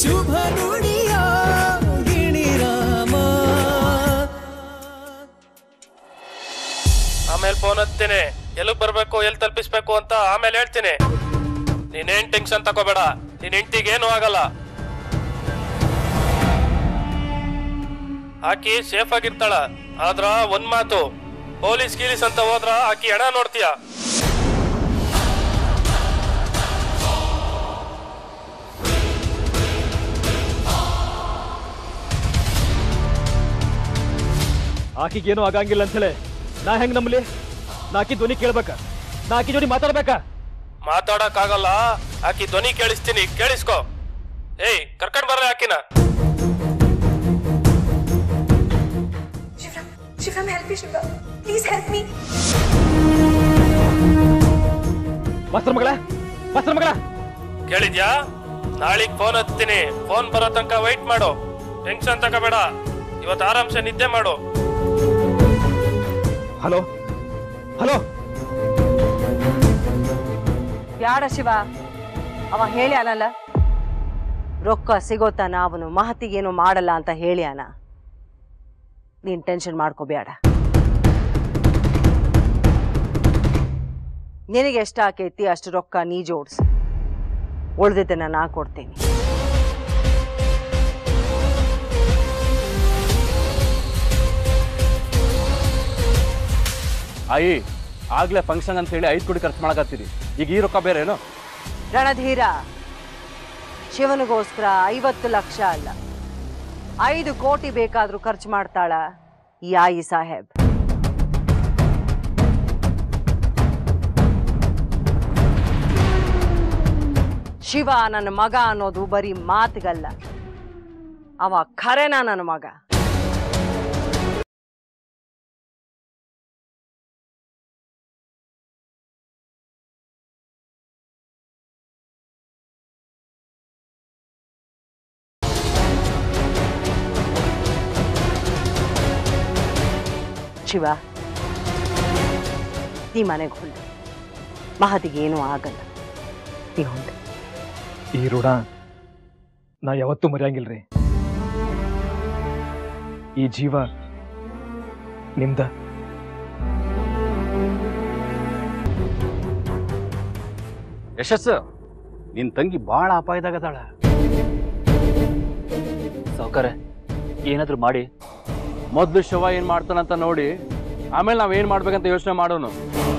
ಶುಭ ನುಡಿಯ ಗಿಣಿರಾಮ ಆಮೇಲೆ ಫೋನ್ ಹತ್ತೀನಿ ಎಲ್ಲಿಗ್ ಬರ್ಬೇಕು ಎಲ್ಲಿ ತಲುಪಿಸ್ಬೇಕು ಅಂತ ಆಮೇಲೆ ಹೇಳ್ತೀನಿ ನೀನೇನ್ ಟೆನ್ಷನ್ ತಗೋಬೇಡ ನಿನ್ ಹೆಂಡತಿಗೆ ಏನು ಆಗಲ್ಲ ಆಕಿ ಸೇಫ್ ಆಗಿರ್ತಾಳ ಆದ್ರ ಒಂದ್ ಮಾತು ಪೊಲೀಸ್ ಗೀಲೀಸ್ ಅಂತ ಹೋದ್ರ ಆಕಿ ಹಣ ನೋಡ್ತೀಯ ಆಕಿಗೇನು ಆಗಂಗಿಲ್ಲ ಅಂತೇಳಿ ನಾ ಹೆಂಗ್ ನಂಬಲಿ ನಾ ಆಕಿ ಧ್ವನಿ ಕೇಳ್ಬೇಕ ನಾ ಆಕಿ ಜೋಡಿ ಮಾತಾಡ್ಬೇಕಾ ಮಾತಾಡಕ್ ಆಗಲ್ಲ ಆಕಿ ಧ್ವನಿ ಕೇಳಿಸ್ತೀನಿ ಕೇಳಿಸ್ಕೊ ಏಯ್ ಕರ್ಕೊಂಡ್ ಬರ್ರಿ ಆಕಿನ Shivram, Shivram, help me, Shiva. Please help me. Master ಮಗಳ ಮಾಸ್ತರ್ ಮಗಳ ಕೇಳಿದ್ಯಾ ನಾಳಿಗ್ ಫೋನ್ ಹತ್ತೀನಿ ಫೋನ್ ಬರೋ ತನಕ ವೈಟ್ ಮಾಡು ಟೆನ್ಷನ್ ತಗೋಬೇಡ ಇವತ್ತು ಆರಾಮ್ಸೆ ನಿದ್ದೆ ಮಾಡು ಹಲೋ ಹಲೋ ಬ್ಯಾಡ ಶಿವ ಅವ ಹೇಳ್ಯಾನಲ್ಲ ರೊಕ್ಕ ಸಿಗೋತನ ಅವನು ಮಹತಿಗೇನು ಮಾಡಲ್ಲ ಅಂತ ಹೇಳ್ಯಾನ ನೀನ್ ಟೆನ್ಷನ್ ಮಾಡ್ಕೋಬೇಡ ನಿನಗೆ ಎಷ್ಟು ಆಕೈತಿ ಅಷ್ಟು ರೊಕ್ಕ ನೀ ಜೋಡ್ಸು ಉಳ್ದಿದ್ದನ್ನ ನಾ ಕೊಡ್ತೀನಿ ಆಯಿ ಆಗ್ಲೇ ಫಂಕ್ಷನ್ ಅಂತ ಹೇಳಿ ಐದು ಕೋಟಿ ಖರ್ಚು ಮಾಡಕತ್ತೀರಿ ಈಗ ಈ ರೊಕ್ಕ ಬೇರೆ ಏನು ರಣಧೀರ ಶಿವನಿಗೋಸ್ಕರ ಐವತ್ತು ಲಕ್ಷ ಅಲ್ಲ ಐದು ಕೋಟಿ ಬೇಕಾದ್ರೂ ಖರ್ಚು ಮಾಡ್ತಾಳ ಈ ಆಯಿ ಸಾಹೇಬ್ ಶಿವ ನನ್ನ ಮಗ ಅನ್ನೋದು ಬರೀ ಮಾತಿಗಲ್ಲ ಅವ ಖರೇನ ನನ್ನ ಮಗ ಶಿವ ನೀ ಮನೆಗೆ ಹೊಂಡು ಮಹತಿಗೆ ಏನೂ ಆಗಲ್ಲ ನೀ ಹೊಂಡು ಈ ಋಣ ನಾ ಯಾವತ್ತೂ ಮರೆಯಂಗಿಲ್ರಿ ಈ ಜೀವ ನಿಮ್ದ ಯಶಸ್ಸು ನಿನ್ ತಂಗಿ ಬಾಳ ಅಪಾಯದಾಗದಾಳ ಸಾವುಕಾರ ಏನಾದ್ರೂ ಮಾಡಿ ಮೊದ್ಲು ಶಿವ ಏನ್ ಮಾಡ್ತಾನಂತ ನೋಡಿ ಆಮೇಲೆ ನಾವ್ ಏನ್ ಮಾಡ್ಬೇಕಂತ ಯೋಚನೆ ಮಾಡೋನು